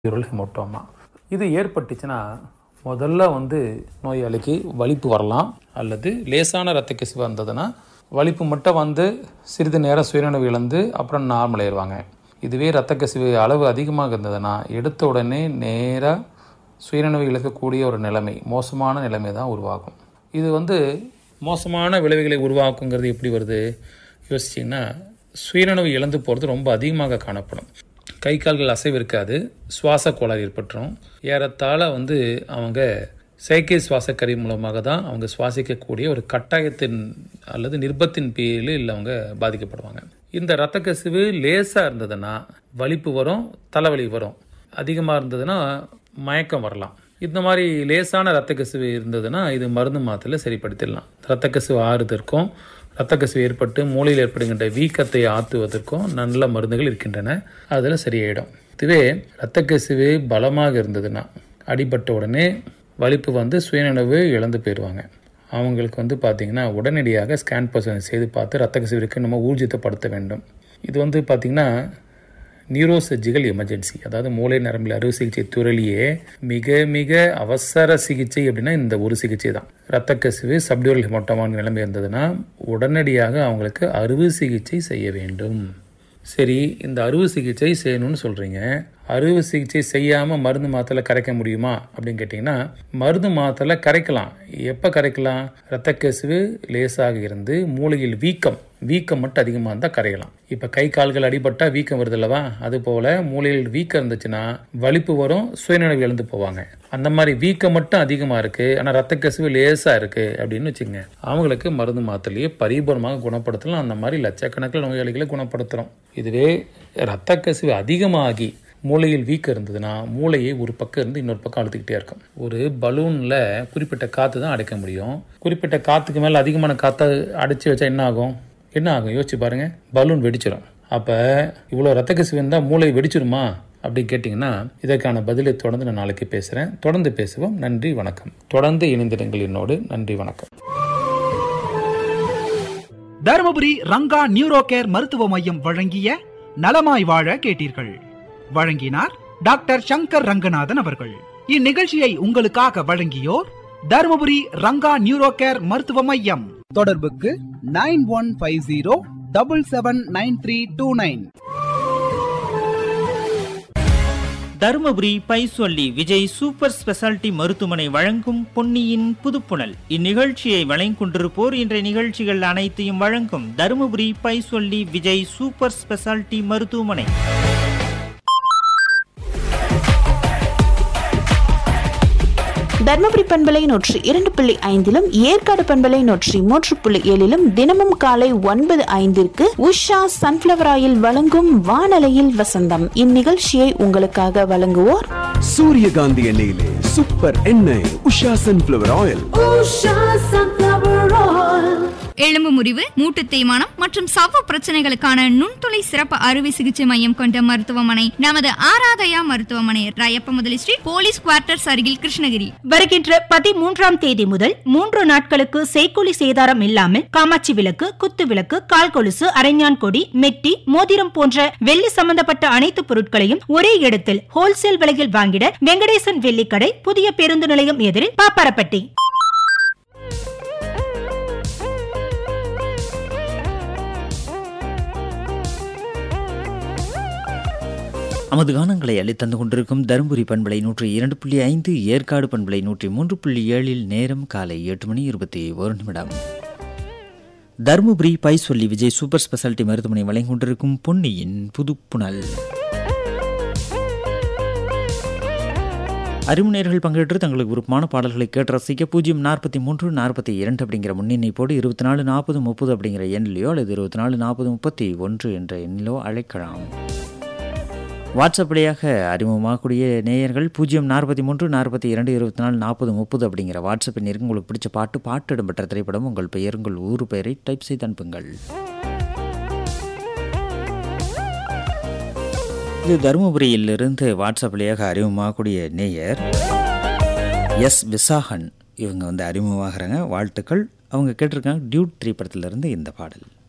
Ural haematoma இது ஏற்பட்டுச்சுன்னா முதல்ல வந்து நோயாளிக்கு வலிப்பு வரலாம் அல்லது லேசான இரத்த கசிவு வந்ததுன்னா வலிப்பு மட்டும் வந்து சிறிது நேரம் சுயநினைவு இழந்து அப்புறம் நார்மல் ஆயிடுவாங்க இதுவே இரத்த கசிவு அளவு அதிகமாக இருந்ததுன்னா எடுத்த உடனே நேராக சுயநினைவு இழக்கக்கூடிய ஒரு நிலைமை மோசமான நிலைமை தான் உருவாகும் இது வந்து மோசமான விளைவுகளை உருவாக்குங்கிறது எப்படி வருது யோசிச்சிங்கன்னா சுயநினைவு இழந்து போகிறது ரொம்ப அதிகமாக காணப்படும் கை கால்கள் அசைவு இருக்காது சுவாச கோளாறு ஏற்பட்டுரும் ஏறத்தாழ வந்து அவங்க செயற்கை சுவாச கருவி மூலமாக தான் அவங்க சுவாசிக்கக்கூடிய ஒரு கட்டாயத்தின் அல்லது நிர்பத்தின் பேரில் அவங்க பாதிக்கப்படுவாங்க இந்த இரத்த கசிவு லேசாக இருந்ததுன்னா வலிப்பு வரும் தலைவலி வரும் அதிகமாக இருந்ததுன்னா மயக்கம் வரலாம் இந்த மாதிரி லேசான இரத்த கசிவு இருந்ததுன்னா இது மருந்து மாத்திரையில் சரிப்படுத்திடலாம் இரத்த கசிவு ஆறுதற்கும் இரத்த கசிவு ஏற்பட்டு மூளையில் ஏற்படுகின்ற வீக்கத்தை ஆற்றுவதற்கும் நல்ல மருந்துகள் இருக்கின்றன அதில் சரியாயிடும் இதுவே இரத்த கசிவு பலமாக இருந்ததுன்னா அடிபட்ட உடனே வலிப்பு வந்து சுயநினைவு இழந்து போயிடுவாங்க அவங்களுக்கு வந்து பார்த்திங்கன்னா உடனடியாக ஸ்கேன் பர்சன் செய்து பார்த்து இரத்த கசிவிற்கு நம்ம ஊர்ஜிதப்படுத்த வேண்டும் இது வந்து பார்த்திங்கன்னா நியூரோ சர்ஜிக்கல் எமர்ஜென்சி அதாவது மூளை நரம்பில் அறுவை சிகிச்சை துறையிலேயே மிக மிக அவசர சிகிச்சை அப்படின்னா இந்த ஒரு சிகிச்சை தான் இரத்த கசிவு சப்டியூரல் ஹெமோட்டோமான நிலைமை இருந்ததுன்னா உடனடியாக அவங்களுக்கு அறுவை சிகிச்சை செய்ய வேண்டும் சரி இந்த அறுவை சிகிச்சை செய்யணும்னு சொல்கிறீங்க அறுவை சிகிச்சை செய்யாமல் மருந்து மாத்திரை கரைக்க முடியுமா அப்படின்னு கேட்டிங்கன்னா மருந்து மாத்திரை கரைக்கலாம் எப்போ கரைக்கலாம் இரத்த கசிவு லேசாக இருந்து மூளையில் வீக்கம் வீக்கம் மட்டும் அதிகமாக இருந்தால் கரையலாம் இப்போ கை கால்கள் அடிபட்டால் வீக்கம் வருது அல்லவா அது போல் மூளையில் வீக்கம் இருந்துச்சுன்னா வலிப்பு வரும் சுயநினைவு இழந்து போவாங்க அந்த மாதிரி வீக்கம் மட்டும் அதிகமாக இருக்குது ஆனால் ரத்த கசிவு லேசாக இருக்குது அப்படின்னு வச்சுக்கோங்க அவங்களுக்கு மருந்து மாத்திரையே பரிபூர்ணமாக குணப்படுத்தலாம் அந்த மாதிரி லட்சக்கணக்கில் நோயாளிகளை குணப்படுத்துகிறோம் இதுவே ரத்த கசிவு அதிகமாகி மூளையில் வீக்கம் இருந்ததுன்னா மூளையை ஒரு பக்கம் இருந்து இன்னொரு பக்கம் அழுத்திக்கிட்டே இருக்கும் ஒரு பலூனில் குறிப்பிட்ட காற்று தான் அடைக்க முடியும் குறிப்பிட்ட காற்றுக்கு மேலே அதிகமான காற்றை அடைச்சி வச்சா என்ன ஆகும் என்ன ஆகும் யோசிச்சு பாருங்க பலூன் வெடிச்சிடும் அப்போ இவ்வளோ ரத்த கசிவு இருந்தால் மூளை வெடிச்சிருமா அப்படி கேட்டிங்கன்னா இதற்கான பதிலை தொடர்ந்து நான் நாளைக்கு பேசுகிறேன் தொடர்ந்து பேசுவோம் நன்றி வணக்கம் தொடர்ந்து இணைந்திருங்கள் என்னோடு நன்றி வணக்கம் தருமபுரி ரங்கா நியூரோ கேர் மருத்துவ மையம் வழங்கிய நலமாய் வாழ கேட்டீர்கள் வழங்கினார் டாக்டர் சங்கர் ரங்கநாதன் அவர்கள் இந்நிகழ்ச்சியை உங்களுக்காக வழங்கியோர் தருமபுரி ரங்கா நியூரோ கேர் மருத்துவ மையம் தொடர்புக்கு nine one five zero double seven nine three two nine Dharmapuri Paisolli Vijay super speciality மருத்துவமனை வழங்கும் பொன்னியின் புதுப்புணல் இந்நிகழ்ச்சியை வழங்கிக்கொண்டிருப்போர் இன்றைய நிகழ்ச்சிகள் அனைத்தையும் வழங்கும் தருமபுரி பைசொல்லி விஜய் சூப்பர் ஸ்பெஷாலிட்டி மருத்துவமனை தர்மபுரி பண்பலை நூற்றி இரண்டு புள்ளி ஐந்திலும் ஏற்காடு பண்பலை நூற்றி மூன்று புள்ளி ஏழிலும் தினமும் காலை ஒன்பது ஐந்திற்கு உஷா சன்ஃபிளவர் ஆயில் வழங்கும் வானலையில் வசந்தம் இந்நிகழ்ச்சியை உங்களுக்காக வழங்குவோர் சூரியகாந்தி எண்ணெயிலே சூப்பர் எண்ணெய் உஷா சன்ஃபிளவர் ஆயில் எலும்பு முறிவு மூட்டு தேய்மானம் மற்றும் சவ்வு பிரச்சனைகளுக்கான நுண்துளை சிறப்பு அறுவை சிகிச்சை மையம் கொண்ட மருத்துவமனை நமது ஆராதயா மருத்துவமனை ராயப்ப முதலி ஸ்ட்ரீட் போலீஸ் குவார்ட்டர்ஸ் அருகில் கிருஷ்ணகிரி வருகின்ற பதிமூன்றாம் தேதி முதல் மூன்று நாட்களுக்கு செய்கூலி சேதாரம் இல்லாமல் காமாட்சி விளக்கு குத்து விளக்கு கால் கொலுசு அரைஞான் கொடி மெட்டி மோதிரம் போன்ற வெள்ளி சம்பந்தப்பட்ட அனைத்து பொருட்களையும் ஒரே இடத்தில் ஹோல்சேல் விலையில் வாங்கிட வெங்கடேசன் வெள்ளிக்கடை புதிய பேருந்து நிலையம் எதிரில் பாப்பாரப்பட்டி நமது கானங்களை அளித்தந்து கொண்டிருக்கும் தருமபுரி பண்பலை நூற்றி இரண்டு புள்ளி ஐந்து ஏற்காடு பண்பலை நூற்றி மூன்று புள்ளி ஏழில் நேரம் காலை எட்டு மணி இருபத்தி ஒரு நிமிடம் தருமபுரி பைசொல்லி விஜய் சூப்பர் ஸ்பெஷாலிட்டி மருத்துவமனை வழங்கிக் கொண்டிருக்கும் பொன்னியின் புதுப்புணல் அறிமுனையர்கள் பங்கேற்று தங்களுக்கு விருப்பமான பாடல்களை கேட்டு ரசிக்க பூஜ்ஜியம் நாற்பத்தி மூன்று நாற்பத்தி இரண்டு அப்படிங்கிற முன்னிணைப்போடு இருபத்தி நாலு நாற்பது முப்பது அப்படிங்கிற எண்ணிலையோ அல்லது இருபத்தி நாலு நாற்பது முப்பத்தி ஒன்று என்ற எண்ணிலோ அழைக்கலாம் வாட்ஸ்அப் வழியாக அறிமுகமாகக்கூடிய நேயர்கள் பூஜ்ஜியம் நாற்பத்தி மூன்று நாற்பத்தி இரண்டு இருபத்தி நாலு நாற்பது முப்பது அப்படிங்கிற வாட்ஸ்அப் எண்ணிற்கு உங்களுக்கு பிடிச்ச பாட்டு பாட்டு இடம்பெற்ற திரைப்படம் உங்கள் பெயர் உங்கள் ஊர் பெயரை டைப் செய்து அனுப்புங்கள் இது தருமபுரியிலிருந்து வாட்ஸ்அப் வழியாக அறிமுகமாகக்கூடிய நேயர் எஸ் விசாகன் இவங்க வந்து அறிமுகமாகறாங்க வாழ்த்துக்கள் அவங்க கேட்டிருக்காங்க டியூட் திரைப்படத்திலிருந்து இந்த பாடல்